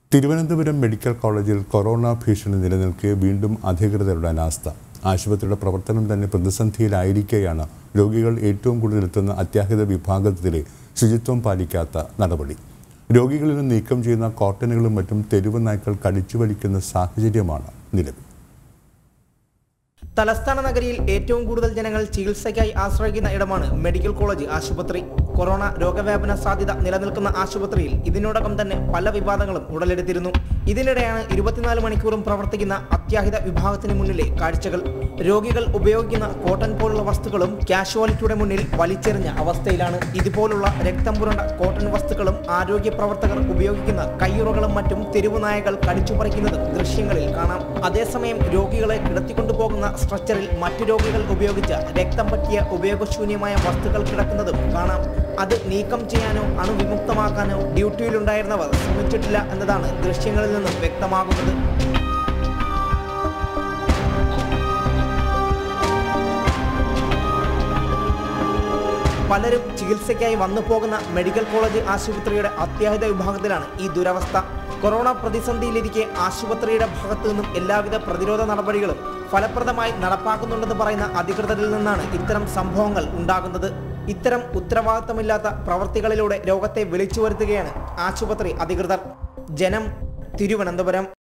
Thiruvananthapuram medical കോളേജിൽ corona ഭീഷണി നിലനിൽക്കെ വീണ്ടും അധികൃതരുടെ അനാസ്ഥ ആശുപത്രിയുടെ പ്രവർത്തനം തന്നെ പ്രതിസന്ധിയിലായിരിക്കെയാണ് രോഗികൾ ഏറ്റവും കൂടുതൽ എത്തുന്ന അത്യാഹിത വിഭാഗത്തിലെ ശുചിത്വം പാലിക്കാത്ത നടപടി രോഗികളിൽ നിന്ന് നീക്കം ചെയ്യുന്ന കോട്ടനുകളും മറ്റും തെരുവ് നായ്ക്കൾ കടിച്ചു വലിക്കുന്ന സാഹചര്യമാണ് നിലവിൽ തലസ്ഥാന നഗരിയിൽ ഏറ്റവും കൂടുതൽ ജനങ്ങൾ ചികിത്സയ്ക്കായി ആശ്രയിക്കുന്ന ഇടമാണ് മെഡിക്കൽ കോളേജ് ആശുപത്രി കൊറോണ രോഗവ്യാപന സാധ്യത നിലനിൽക്കുന്ന ആശുപത്രിയിൽ ഇതിനോടകം തന്നെ പല വിവാദങ്ങളും ഉടലെടുത്തിരുന്നു ഇതിനിടെയാണ് ഇരുപത്തിനാല് മണിക്കൂറും പ്രവർത്തിക്കുന്ന അത്യാഹിത വിഭാഗത്തിന് മുന്നിലെ കാഴ്ചകൾ രോഗികൾ ഉപയോഗിക്കുന്ന കോട്ടൺ പോലുള്ള വസ്തുക്കളും കാഷ്വാലിറ്റിയുടെ മുന്നിൽ വലിച്ചെറിഞ്ഞ അവസ്ഥയിലാണ് ഇതുപോലുള്ള രക്തം പുരണ്ട കോട്ടൺ വസ്തുക്കളും ആരോഗ്യ പ്രവർത്തകർ ഉപയോഗിക്കുന്ന കയ്യുറകളും മറ്റും തെരുവുനായകൾ കടിച്ചുപറിക്കുന്നതും ദൃശ്യങ്ങളിൽ കാണാം അതേസമയം രോഗികളെ കിടത്തിക്കൊണ്ടുപോകുന്ന സ്ട്രക്ചറിൽ മറ്റു രോഗികൾ ഉപയോഗിച്ച രക്തം പറ്റിയ ഉപയോഗശൂന്യമായ വസ്തുക്കൾ കിടക്കുന്നതും കാണാം അത് നീക്കം ചെയ്യാനോ അണുവിമുക്തമാക്കാനോ ഡ്യൂട്ടിയിലുണ്ടായിരുന്നവർ ശ്രമിച്ചിട്ടില്ല എന്നതാണ് ദൃശ്യങ്ങളിൽ നിന്നും വ്യക്തമാകുന്നത് പലരും ചികിത്സയ്ക്കായി വന്നു പോകുന്ന മെഡിക്കൽ കോളേജ് ആശുപത്രിയുടെ അത്യാഹിത വിഭാഗത്തിലാണ് ഈ ദുരവസ്ഥ കൊറോണ പ്രതിസന്ധിയിലിരിക്കെ ആശുപത്രിയുടെ ഭാഗത്തു നിന്നും എല്ലാവിധ പ്രതിരോധ നടപടികളും ഫലപ്രദമായി നടപ്പാക്കുന്നുണ്ടെന്ന് പറയുന്ന അധികൃതരിൽ നിന്നാണ് ഇത്തരം സംഭവങ്ങൾ ഉണ്ടാകുന്നത് ഇത്തരം ഉത്തരവാദിത്തമില്ലാത്ത പ്രവർത്തികളിലൂടെ രോഗത്തെ വിളിച്ചു വരുത്തുകയാണ് ആശുപത്രി അധികൃതർ ജനം തിരുവനന്തപുരം